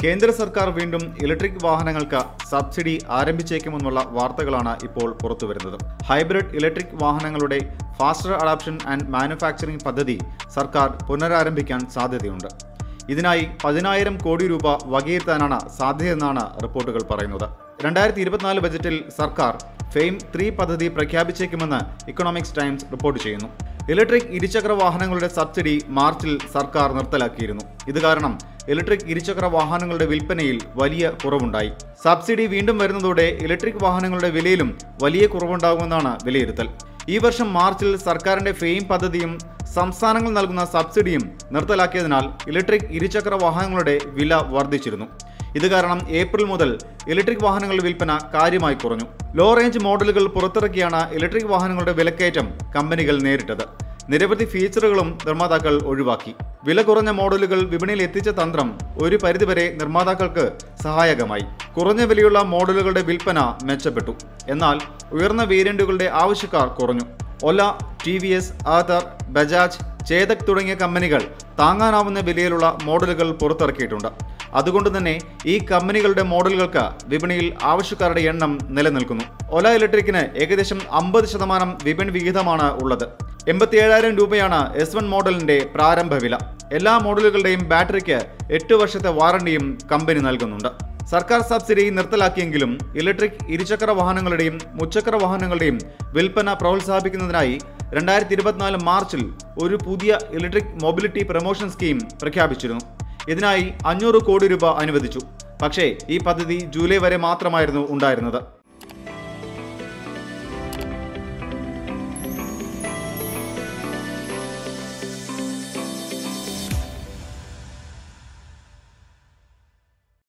കേന്ദ്ര സർക്കാർ വീണ്ടും ഇലക്ട്രിക് വാഹനങ്ങൾക്ക് സബ്സിഡി ആരംഭിച്ചേക്കുമെന്നുള്ള വാർത്തകളാണ് ഇപ്പോൾ പുറത്തുവരുന്നത് ഹൈബ്രിഡ് ഇലക്ട്രിക് വാഹനങ്ങളുടെ ഫാസ്റ്റർ അഡാപ്ഷൻ ആൻഡ് മാനുഫാക്ചറിംഗ് പദ്ധതി സർക്കാർ പുനരാരംഭിക്കാൻ സാധ്യതയുണ്ട് ഇതിനായി പതിനായിരം കോടി രൂപ വകയിരുത്താനാണ് സാധ്യതയെന്നാണ് റിപ്പോർട്ടുകൾ പറയുന്നത് രണ്ടായിരത്തി ഇരുപത്തിനാല് ബജറ്റിൽ സർക്കാർ ഫെയിം ത്രീ പദ്ധതി പ്രഖ്യാപിച്ചേക്കുമെന്ന് ഇക്കണോമിക്സ് ടൈംസ് റിപ്പോർട്ട് ചെയ്യുന്നു ഇലക്ട്രിക് ഇരുചക്ര വാഹനങ്ങളുടെ സബ്സിഡി മാർച്ചിൽ സർക്കാർ നിർത്തലാക്കിയിരുന്നു ഇത് കാരണം ഇലക്ട്രിക് ഇരുചക്ര വാഹനങ്ങളുടെ വിൽപ്പനയിൽ വലിയ കുറവുണ്ടായി സബ്സിഡി വീണ്ടും വരുന്നതോടെ ഇലക്ട്രിക് വാഹനങ്ങളുടെ വിലയിലും വലിയ കുറവുണ്ടാകുമെന്നാണ് വിലയിരുത്തൽ ഈ വർഷം മാർച്ചിൽ സർക്കാരിന്റെ ഫെയിം പദ്ധതിയും സംസ്ഥാനങ്ങൾ നൽകുന്ന സബ്സിഡിയും നിർത്തലാക്കിയതിനാൽ ഇലക്ട്രിക് ഇരുചക്ര വാഹനങ്ങളുടെ വില വർദ്ധിച്ചിരുന്നു ഇത് കാരണം ഏപ്രിൽ മുതൽ ഇലക്ട്രിക് വാഹനങ്ങളുടെ വിൽപ്പന കാര്യമായി കുറഞ്ഞു ലോ റേഞ്ച് മോഡലുകൾ പുറത്തിറക്കിയാണ് ഇലക്ട്രിക് വാഹനങ്ങളുടെ വിലക്കയറ്റം കമ്പനികൾ നേരിട്ടത് നിരവധി ഫീച്ചറുകളും നിർമ്മാതാക്കൾ ഒഴിവാക്കി വില കുറഞ്ഞ മോഡലുകൾ വിപണിയിൽ എത്തിച്ച തന്ത്രം ഒരു പരിധിവരെ നിർമ്മാതാക്കൾക്ക് സഹായകമായി കുറഞ്ഞ വിലയുള്ള മോഡലുകളുടെ വിൽപ്പന മെച്ചപ്പെട്ടു എന്നാൽ ഉയർന്ന വേരിയന്റുകളുടെ ആവശ്യക്കാർ കുറഞ്ഞു ഒല ടി വി എസ് ആധാർ ബജാജ് ചേതക് തുടങ്ങിയ കമ്പനികൾ താങ്ങാനാവുന്ന വിലയിലുള്ള മോഡലുകൾ പുറത്തിറക്കിയിട്ടുണ്ട് അതുകൊണ്ട് തന്നെ ഈ കമ്പനികളുടെ മോഡലുകൾക്ക് വിപണിയിൽ ആവശ്യക്കാരുടെ എണ്ണം നിലനിൽക്കുന്നു ഒല ഇലക്ട്രിക്കിന് ഏകദേശം അമ്പത് ശതമാനം വിപണി വിഹിതമാണ് ഉള്ളത് എൺപത്തി ഏഴായിരം രൂപയാണ് എസ് വൺ മോഡലിന്റെ പ്രാരംഭ വില എല്ലാ മോഡലുകളുടെയും ബാറ്ററിക്ക് എട്ട് വർഷത്തെ വാറണ്ടിയും കമ്പനി നൽകുന്നുണ്ട് സർക്കാർ സബ്സിഡി നിർത്തലാക്കിയെങ്കിലും ഇലക്ട്രിക് ഇരുചക്ര വാഹനങ്ങളുടെയും മുച്ചക്ര വാഹനങ്ങളുടെയും വിൽപ്പന പ്രോത്സാഹിപ്പിക്കുന്നതിനായി രണ്ടായിരത്തി ഇരുപത്തിനാല് മാർച്ചിൽ ഒരു പുതിയ ഇലക്ട്രിക് മൊബിലിറ്റി പ്രൊമോഷൻ സ്കീം പ്രഖ്യാപിച്ചിരുന്നു ഇതിനായി അഞ്ഞൂറ് കോടി രൂപ അനുവദിച്ചു പക്ഷേ ഈ പദ്ധതി ജൂലൈ വരെ മാത്രമായിരുന്നു ഉണ്ടായിരുന്നത്